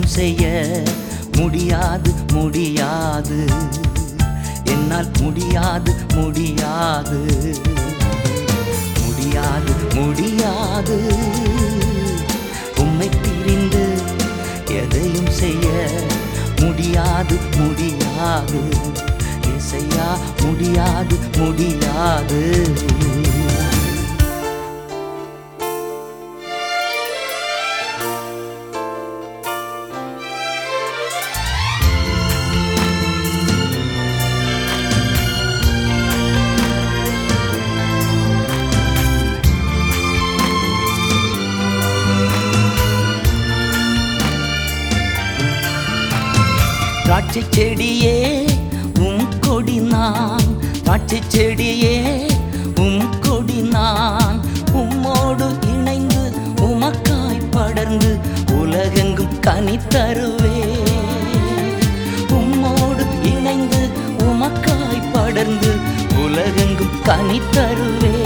எதையும் செய்ய முடியாது முடியாது என்னால் முடியாது முடியாது முடியாது முடியாது உம்மை பிரிந்து எதையும் செய்ய முடியாது முடியாது இசையா முடியாது முடியாது திராட்சை செடியே உம் கொடி நான் திராட்சை செடியே உம் கொடி நான் உம்மோடு இணைந்து உமக்காய் படர்ந்து உலகெங்கும் கனி தருவே உம்மோடு இணைந்து உமக்காய் படர்ந்து உலகெங்கும் கனி தருவே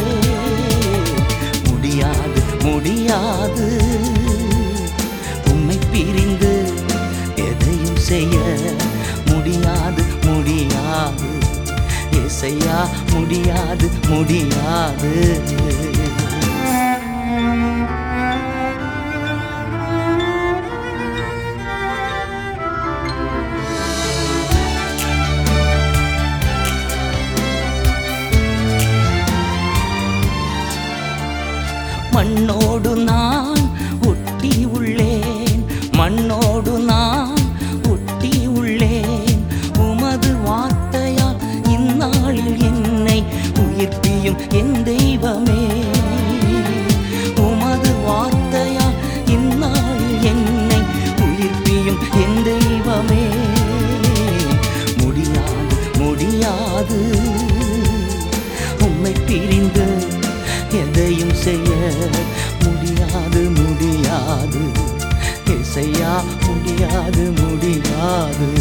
முடியாது முடியாது உம்மை பிரிந்து எதையும் செய்ய முடியாது முடியாது இசையா முடியாது முடியாது மண்ணோடு நான் ஒட்டி உள்ளேன் மண்ணோடு நான் ஒட்டி உள்ளேன் உமது வார்த்தையால் இந்நாளில் என்னை உயிர்ப்பியும் என் தெய்வமே உமது வார்த்தையால் இந்நாளில் என்னை உயிர்ப்பியும் என் தெய்வமே முடியாது முடியாது உம்மை பிரிந்து எதையும் செய்ய முடியாது முடியாது இசையா முடியாது முடியாது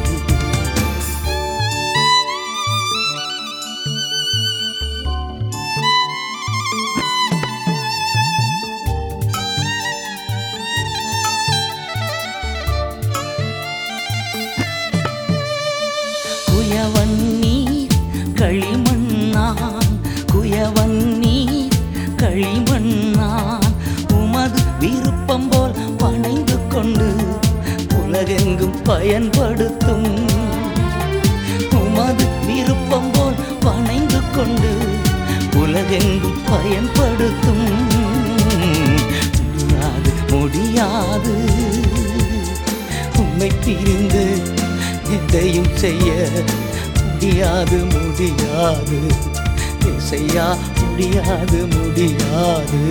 குயவன் நீர் களிமண்ணான் குயவன் நீர் களிமண்ணான் உமது விருப்பம் போல் பணைந்து கொண்டு உலகெங்கும் பயன்படுத்தும் உமது விருப்பம் போல் பணைந்து கொண்டு உலகெங்கும் பயன்படுத்தும் முடியாது முடியாது உம்மை பிரிந்து எதையும் செய்ய முடியாது முடியாது செய்யா முடியாது முடியாது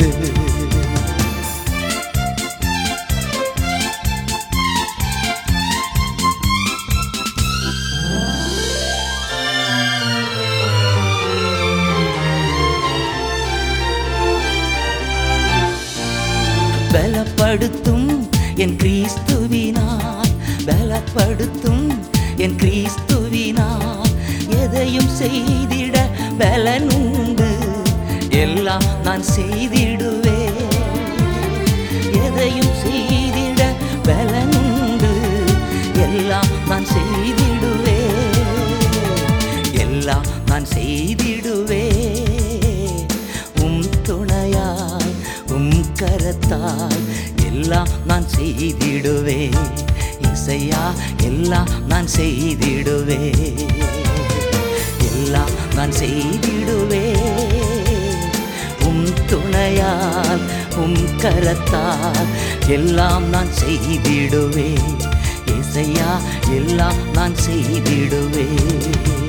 பலப்படுத்தும் என் கிறிஸ்துவினால் பலப்படுத்தும் என் கிறிஸ்துவினால் எதையும் செய்திட பலனுண்டு எல்லாம் நான் செய்திடுவே எதையும் செய்திட பலனுண்டு எல்லாம் நான் செய்திடுவே எல்லாம் நான் செய்திடுவே உம் துணையாய் உம் கரத்தாய் எல்லாம் நான் செய்திடுவே இசையா எல்லாம் நான் செய்திடுவே எல்லாம் நான் செய்திடுவே உம் துணையால் உம் கரத்தால் எல்லாம் நான் செய்திடுவே இசையா எல்லாம் நான் செய்திடுவே